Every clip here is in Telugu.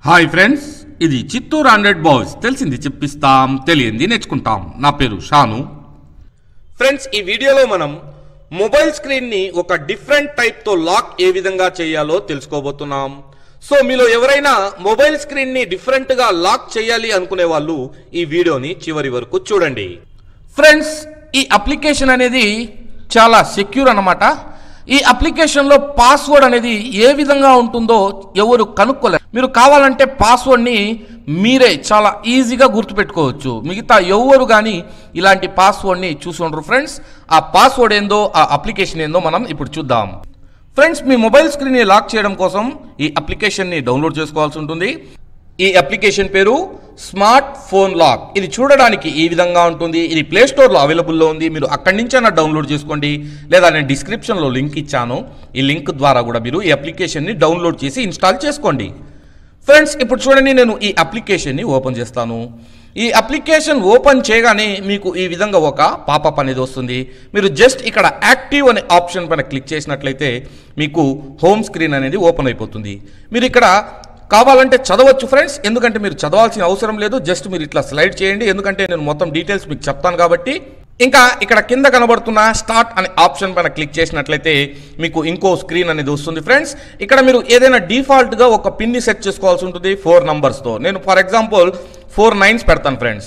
హాయ్ ఫ్రెండ్స్ ఇది చిత్తూరు హండ్రెడ్ బాయ్స్ తెలిసింది చెప్పిస్తాం తెలియంది నేర్చుకుంటాం నా పేరు షాను ఫ్రెండ్స్ ఈ వీడియోలో మనం మొబైల్ స్క్రీన్ ని ఒక డిఫరెంట్ టైప్ తో లాక్ ఏ విధంగా చేయాలో తెలుసుకోబోతున్నాం సో మీలో ఎవరైనా మొబైల్ స్క్రీన్ ని డిఫరెంట్ గా లాక్ చేయాలి అనుకునే వాళ్ళు ఈ వీడియోని చివరి వరకు చూడండి ఫ్రెండ్స్ ఈ అప్లికేషన్ అనేది చాలా సెక్యూర్ అన్నమాట ఈ అప్లికేషన్లో పాస్వర్డ్ అనేది ఏ విధంగా ఉంటుందో ఎవరు కనుక్కోలేరు మీరు కావాలంటే పాస్వర్డ్ని మీరే చాలా ఈజీగా గుర్తుపెట్టుకోవచ్చు మిగతా ఎవరు కానీ ఇలాంటి పాస్వర్డ్ని చూసి ఉండరు ఫ్రెండ్స్ ఆ పాస్వర్డ్ ఏందో ఆ అప్లికేషన్ ఏందో మనం ఇప్పుడు చూద్దాం ఫ్రెండ్స్ మీ మొబైల్ స్క్రీన్ని లాక్ చేయడం కోసం ఈ అప్లికేషన్ని డౌన్లోడ్ చేసుకోవాల్సి ఉంటుంది ఈ అప్లికేషన్ పేరు స్మార్ట్ ఫోన్ లాక్ ఇది చూడడానికి ఈ విధంగా ఉంటుంది ఇది ప్లే స్టోర్లో అవైలబుల్లో ఉంది మీరు అక్కడి నుంచైనా డౌన్లోడ్ చేసుకోండి లేదా నేను డిస్క్రిప్షన్లో లింక్ ఇచ్చాను ఈ లింక్ ద్వారా కూడా మీరు ఈ అప్లికేషన్ని డౌన్లోడ్ చేసి ఇన్స్టాల్ చేసుకోండి ఫ్రెండ్స్ ఇప్పుడు చూడండి నేను ఈ అప్లికేషన్ని ఓపెన్ చేస్తాను ఈ అప్లికేషన్ ఓపెన్ చేయగానే మీకు ఈ విధంగా ఒక పాపప్ అనేది వస్తుంది మీరు జస్ట్ ఇక్కడ యాక్టివ్ అనే ఆప్షన్ పైన క్లిక్ చేసినట్లయితే మీకు హోమ్ స్క్రీన్ అనేది ఓపెన్ అయిపోతుంది మీరు ఇక్కడ కావాలంటే చదవచ్చు ఫ్రెండ్స్ ఎందుకంటే మీరు చదవాల్సిన అవసరం లేదు జస్ట్ మీరు ఇట్లా స్లైడ్ చేయండి ఎందుకంటే నేను మొత్తం డీటెయిల్స్ మీకు చెప్తాను కాబట్టి ఇంకా ఇక్కడ కింద కనబడుతున్న స్టార్ట్ అనే ఆప్షన్ పైన క్లిక్ చేసినట్లయితే మీకు ఇంకో స్క్రీన్ అనేది వస్తుంది ఫ్రెండ్స్ ఇక్కడ మీరు ఏదైనా డిఫాల్ట్గా ఒక పిన్ని సెట్ చేసుకోవాల్సి ఉంటుంది ఫోర్ నంబర్స్తో నేను ఫర్ ఎగ్జాంపుల్ ఫోర్ నైన్స్ పెడతాను ఫ్రెండ్స్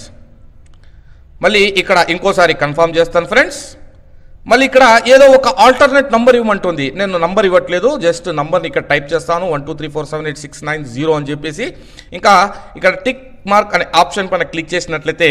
మళ్ళీ ఇక్కడ ఇంకోసారి కన్ఫర్మ్ చేస్తాను ఫ్రెండ్స్ మళ్ళీ ఇక్కడ ఏదో ఒక ఆల్టర్నేట్ నంబర్ ఇవ్వమంటుంది నేను నంబర్ ఇవ్వట్లేదు జస్ట్ నంబర్ని ఇక్కడ టైప్ చేస్తాను one two three four seven eight six nine zero అని చెప్పేసి ఇంకా ఇక్కడ టిక్ మార్క్ అనే ఆప్షన్ పైన క్లిక్ చేసినట్లయితే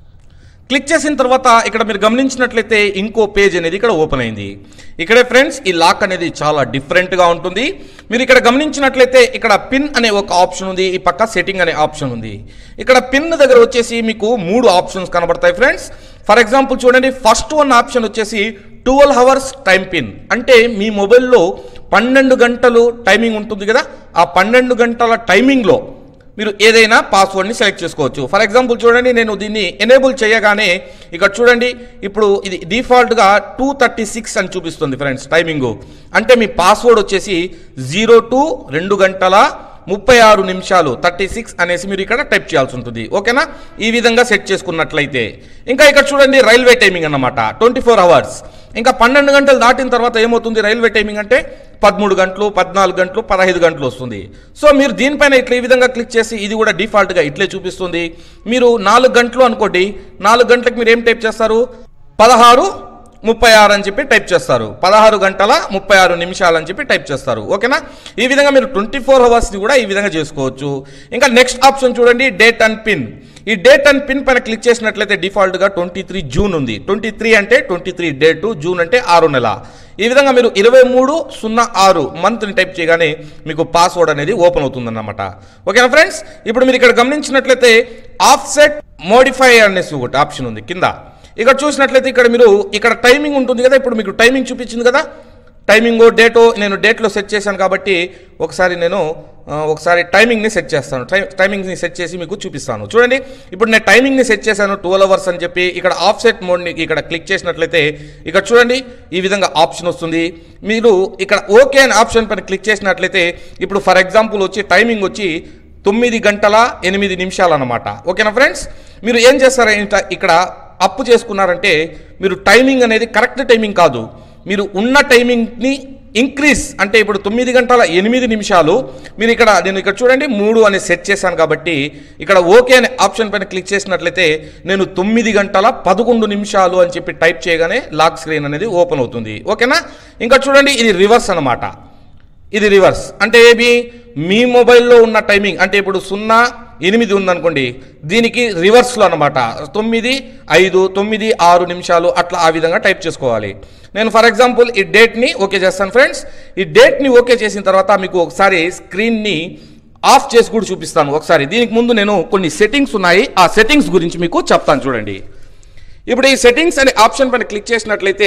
క్లిక్ చేసిన తర్వాత ఇక్కడ మీరు గమనించినట్లయితే ఇంకో పేజ్ అనేది ఇక్కడ ఓపెన్ అయింది ఇక్కడే ఫ్రెండ్స్ ఈ లాక్ అనేది చాలా డిఫరెంట్గా ఉంటుంది మీరు ఇక్కడ గమనించినట్లయితే ఇక్కడ పిన్ అనే ఒక ఆప్షన్ ఉంది ఈ పక్క సెట్టింగ్ అనే ఆప్షన్ ఉంది ఇక్కడ పిన్ దగ్గర వచ్చేసి మీకు మూడు ఆప్షన్స్ కనబడతాయి ఫ్రెండ్స్ ఫర్ ఎగ్జాంపుల్ చూడండి ఫస్ట్ వన్ ఆప్షన్ వచ్చేసి ట్వెల్వ్ అవర్స్ టైం పిన్ అంటే మీ మొబైల్లో పన్నెండు గంటలు టైమింగ్ ఉంటుంది కదా ఆ పన్నెండు గంటల టైమింగ్లో మీరు ఏదైనా పాస్వర్డ్ని సెలెక్ట్ చేసుకోవచ్చు ఫర్ ఎగ్జాంపుల్ చూడండి నేను దీన్ని ఎనేబుల్ చేయగానే ఇక్కడ చూడండి ఇప్పుడు ఇది డిఫాల్ట్గా టూ థర్టీ సిక్స్ అని చూపిస్తుంది ఫ్రెండ్స్ టైమింగు అంటే మీ పాస్వర్డ్ వచ్చేసి జీరో టు రెండు గంటల ముప్పై ఆరు నిమిషాలు థర్టీ సిక్స్ అనేసి మీరు ఇక్కడ టైప్ చేయాల్సి ఉంటుంది ఓకేనా ఈ విధంగా సెట్ చేసుకున్నట్లయితే ఇంకా ఇక్కడ చూడండి రైల్వే టైమింగ్ అన్నమాట ట్వంటీ ఫోర్ అవర్స్ ఇంకా పన్నెండు గంటలు దాటిన తర్వాత ఏమవుతుంది రైల్వే టైమింగ్ అంటే పదమూడు గంటలు పద్నాలుగు గంటలు పదహైదు గంటలు వస్తుంది సో మీరు దీనిపైన ఇట్లా ఈ విధంగా క్లిక్ చేసి ఇది కూడా డిఫాల్ట్గా ఇట్లే చూపిస్తుంది మీరు నాలుగు గంటలు అనుకోండి నాలుగు గంటలకు మీరు ఏం టైప్ చేస్తారు పదహారు ముప్పై ఆరు అని చెప్పి టైప్ చేస్తారు పదహారు గంటల ముప్పై ఆరు నిమిషాలు అని చెప్పి టైప్ చేస్తారు ఓకేనా ఈ విధంగా మీరు ట్వంటీ ఫోర్ అవర్స్ని కూడా ఈ విధంగా చేసుకోవచ్చు ఇంకా నెక్స్ట్ ఆప్షన్ చూడండి డేట్ అండ్ పిన్ ఈ డేట్ అండ్ పిన్ పైన క్లిక్ చేసినట్లయితే డిఫాల్ట్గా ట్వంటీ త్రీ జూన్ ఉంది ట్వంటీ త్రీ అంటే ట్వంటీ త్రీ డేటు జూన్ అంటే ఆరు నెల ఈ విధంగా మీరు ఇరవై మూడు సున్నా ఆరు మంత్ని టైప్ చేయగానే మీకు పాస్వర్డ్ అనేది ఓపెన్ అవుతుందన్నమాట ఓకేనా ఫ్రెండ్స్ ఇప్పుడు మీరు ఇక్కడ గమనించినట్లయితే ఆఫ్సెట్ మోడిఫై అనేసి ఒకటి ఆప్షన్ ఉంది కింద ఇక్కడ చూసినట్లయితే ఇక్కడ మీరు ఇక్కడ టైమింగ్ ఉంటుంది కదా ఇప్పుడు మీకు టైమింగ్ చూపించింది కదా టైమింగ్ డేటో నేను డేట్లో సెట్ చేశాను కాబట్టి ఒకసారి నేను ఆ, ఒకసారి టైమింగ్ని సెట్ చేస్తాను టై టైమింగ్ని సెట్ చేసి మీకు చూపిస్తాను చూడండి ఇప్పుడు నేను టైమింగ్ని సెట్ చేశాను ట్వెల్వ్ అవర్స్ అని చెప్పి ఇక్కడ ఆఫ్ సెట్ మోడ్ని ఇక్కడ క్లిక్ చేసినట్లయితే ఇక్కడ చూడండి ఈ విధంగా ఆప్షన్ వస్తుంది మీరు ఇక్కడ ఓకే అనే ఆప్షన్ పైన క్లిక్ చేసినట్లయితే ఇప్పుడు ఫర్ ఎగ్జాంపుల్ వచ్చి టైమింగ్ వచ్చి తొమ్మిది గంటల ఎనిమిది నిమిషాలు అనమాట ఓకేనా ఫ్రెండ్స్ మీరు ఏం చేస్తారంటే ఇక్కడ అప్పు చేసుకున్నారంటే మీరు టైమింగ్ అనేది కరెక్ట్ టైమింగ్ కాదు మీరు ఉన్న టైమింగ్ని ఇంక్రీజ్ అంటే ఇప్పుడు తొమ్మిది గంటల ఎనిమిది నిమిషాలు మీరు ఇక్కడ నేను ఇక్కడ చూడండి మూడు అని సెట్ చేశాను కాబట్టి ఇక్కడ ఓకే అనే ఆప్షన్ పైన క్లిక్ చేసినట్లయితే నేను తొమ్మిది గంటల పదకొండు నిమిషాలు అని చెప్పి టైప్ చేయగానే లాక్ స్క్రీన్ అనేది ఓపెన్ అవుతుంది ఓకేనా ఇంకా చూడండి ఇది రివర్స్ అన్నమాట ఇది రివర్స్ అంటే ఏమి మీ మొబైల్లో ఉన్న టైమింగ్ అంటే ఇప్పుడు సున్నా ఎనిమిది ఉందనుకోండి దీనికి రివర్స్లో అనమాట తొమ్మిది ఐదు తొమ్మిది ఆరు నిమిషాలు అట్లా ఆ విధంగా టైప్ చేసుకోవాలి నేను ఫర్ ఎగ్జాంపుల్ ఈ డేట్ని ఓకే చేస్తాను ఫ్రెండ్స్ ఈ డేట్ని ఓకే చేసిన తర్వాత మీకు ఒకసారి స్క్రీన్ని ఆఫ్ చేసి కూడా చూపిస్తాను ఒకసారి దీనికి ముందు నేను కొన్ని సెట్టింగ్స్ ఉన్నాయి ఆ సెట్టింగ్స్ గురించి మీకు చెప్తాను చూడండి ఇప్పుడు ఈ సెట్టింగ్స్ అనే ఆప్షన్ పైన క్లిక్ చేసినట్లయితే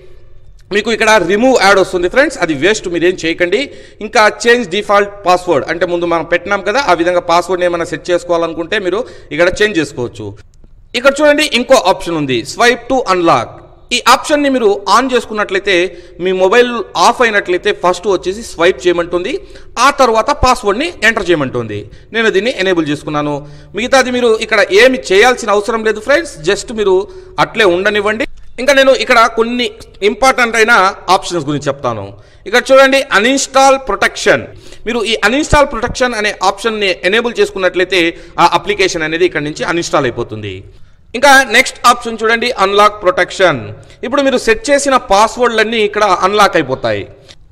మీకు ఇక్కడ రిమూవ్ యాడ్ వస్తుంది ఫ్రెండ్స్ అది వేస్ట్ మీరు ఏం చేయకండి ఇంకా చేంజ్ డిఫాల్ట్ పాస్వర్డ్ అంటే ముందు మనం పెట్టినాం కదా ఆ విధంగా పాస్వర్డ్ ఏమైనా సెట్ చేసుకోవాలనుకుంటే మీరు ఇక్కడ చేంజ్ చేసుకోవచ్చు ఇక్కడ చూడండి ఇంకో ఆప్షన్ ఉంది స్వైప్ టు అన్లాక్ ఈ ఆప్షన్ని మీరు ఆన్ చేసుకున్నట్లయితే మీ మొబైల్ ఆఫ్ అయినట్లయితే ఫస్ట్ వచ్చేసి స్వైప్ చేయమంటుంది ఆ తర్వాత పాస్వర్డ్ని ఎంటర్ చేయమంటుంది నేను దీన్ని ఎనేబుల్ చేసుకున్నాను మిగతాది మీరు ఇక్కడ ఏమి చేయాల్సిన అవసరం లేదు ఫ్రెండ్స్ జస్ట్ మీరు అట్లే ఉండనివ్వండి ఇంకా నేను ఇక్కడ కొన్ని ఇంపార్టెంట్ అయిన ఆప్షన్స్ గురించి చెప్తాను ఇక్కడ చూడండి అన్ఇన్స్టాల్ ప్రొటెక్షన్ మీరు ఈ అన్ఇన్స్టాల్ ప్రొటెక్షన్ అనే ఆప్షన్ని ఎనేబుల్ చేసుకున్నట్లయితే ఆ అప్లికేషన్ అనేది ఇక్కడ నుంచి అన్ఇన్స్టాల్ అయిపోతుంది ఇంకా నెక్స్ట్ ఆప్షన్ చూడండి అన్లాక్ ప్రొటెక్షన్ ఇప్పుడు మీరు సెట్ చేసిన పాస్వర్డ్లన్నీ ఇక్కడ అన్లాక్ అయిపోతాయి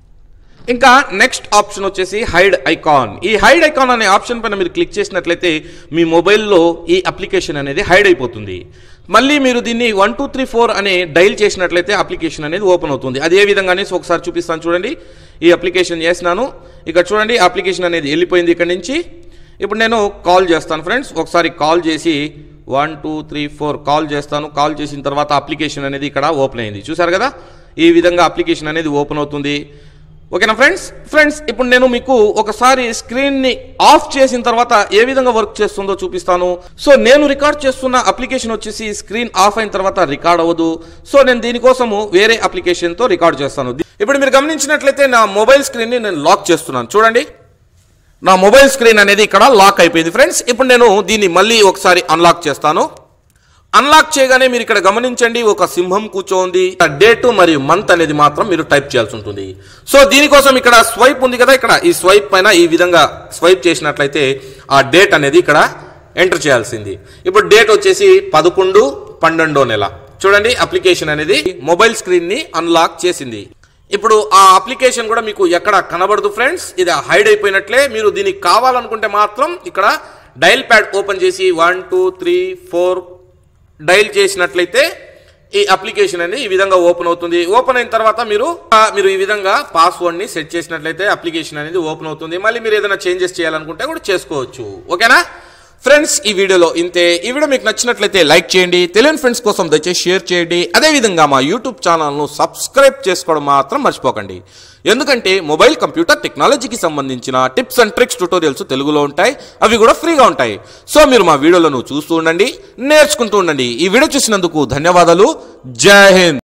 ఇంకా నెక్స్ట్ ఆప్షన్ వచ్చేసి హైడ్ ఐకాన్ ఈ హైడ్ ఐకాన్ అనే ఆప్షన్ పైన మీరు క్లిక్ చేసినట్లయితే మీ మొబైల్లో ఈ అప్లికేషన్ అనేది హైడ్ అయిపోతుంది మళ్ళీ మీరు దీన్ని వన్ టూ త్రీ ఫోర్ అనే డైల్ చేసినట్లయితే అప్లికేషన్ అనేది ఓపెన్ అవుతుంది అది ఏ విధంగా అనేసి ఒకసారి చూపిస్తాను చూడండి ఈ అప్లికేషన్ చేసినాను ఇక్కడ చూడండి అప్లికేషన్ అనేది వెళ్ళిపోయింది ఇక్కడ నుంచి ఇప్పుడు నేను కాల్ చేస్తాను ఫ్రెండ్స్ ఒకసారి కాల్ చేసి one two three four call చేస్తాను కాల్ చేసిన తర్వాత అప్లికేషన్ అనేది ఇక్కడ ఓపెన్ అయింది చూసారు కదా ఈ విధంగా అప్లికేషన్ అనేది ఓపెన్ అవుతుంది ఓకేనా ఫ్రెండ్స్ ఫ్రెండ్స్ ఇప్పుడు నేను మీకు ఒకసారి స్క్రీన్ని ఆఫ్ చేసిన తర్వాత ఏ విధంగా వర్క్ చేస్తుందో చూపిస్తాను సో నేను రికార్డ్ చేస్తున్న అప్లికేషన్ వచ్చేసి స్క్రీన్ ఆఫ్ అయిన తర్వాత రికార్డ్ అవ్వదు సో నేను దీనికోసము వేరే అప్లికేషన్తో రికార్డ్ చేస్తాను ఇప్పుడు మీరు గమనించినట్లయితే నా మొబైల్ స్క్రీన్ని నేను లాక్ చేస్తున్నాను చూడండి నా మొబైల్ స్క్రీన్ అనేది ఇక్కడ లాక్ అయిపోయింది ఫ్రెండ్స్ ఇప్పుడు నేను దీన్ని మళ్ళీ ఒకసారి అన్లాక్ చేస్తాను అన్లాక్ చేయగానే మీరు ఇక్కడ గమనించండి ఒక సింహం కూర్చోంది డేట్ మరియు మంత్ అనేది మాత్రం మీరు టైప్ చేయాల్సి ఉంటుంది సో దీనికోసం ఇక్కడ స్వైప్ ఉంది కదా ఇక్కడ ఈ స్వైప్ పైన ఈ విధంగా స్వైప్ చేసినట్లయితే ఆ డేట్ అనేది ఇక్కడ ఎంటర్ చేయాల్సింది ఇప్పుడు డేట్ వచ్చేసి పదకొండు పన్నెండో నెల చూడండి అప్లికేషన్ అనేది మొబైల్ స్క్రీన్ ని అన్లాక్ చేసింది ఇప్పుడు ఆ అప్లికేషన్ కూడా మీకు ఎక్కడ కనబడదు ఫ్రెండ్స్ ఇది హైడ్ అయిపోయినట్లే మీరు దీనికి కావాలనుకుంటే మాత్రం ఇక్కడ డైల్ ప్యాడ్ ఓపెన్ చేసి one two three four dial చేసినట్లయితే ఈ అప్లికేషన్ అనేది ఈ విధంగా ఓపెన్ అవుతుంది ఓపెన్ అయిన తర్వాత మీరు ఆ, మీరు ఈ విధంగా పాస్వర్డ్ ని సెట్ చేసినట్లయితే అప్లికేషన్ అనేది ఓపెన్ అవుతుంది మళ్ళీ మీరు ఏదైనా చేంజెస్ చేయాలనుకుంటే కూడా చేసుకోవచ్చు ఓకేనా ఫ్రెండ్స్ ఈ వీడియోలో ఇంతే ఈ వీడియో మీకు నచ్చినట్లయితే లైక్ చేయండి తెలియని ఫ్రెండ్స్ కోసం దయచేసి షేర్ చేయండి అదేవిధంగా మా యూట్యూబ్ ఛానల్ను సబ్స్క్రైబ్ చేసుకోవడం మాత్రం మర్చిపోకండి ఎందుకంటే మొబైల్ కంప్యూటర్ టెక్నాలజీకి సంబంధించిన టిప్స్ అండ్ ట్రిక్స్ ట్యూటోరియల్స్ తెలుగులో ఉంటాయి అవి కూడా ఫ్రీగా ఉంటాయి సో మీరు మా వీడియోలను చూస్తూ ఉండండి నేర్చుకుంటూ ఉండండి ఈ వీడియో చూసినందుకు ధన్యవాదాలు జై హింద్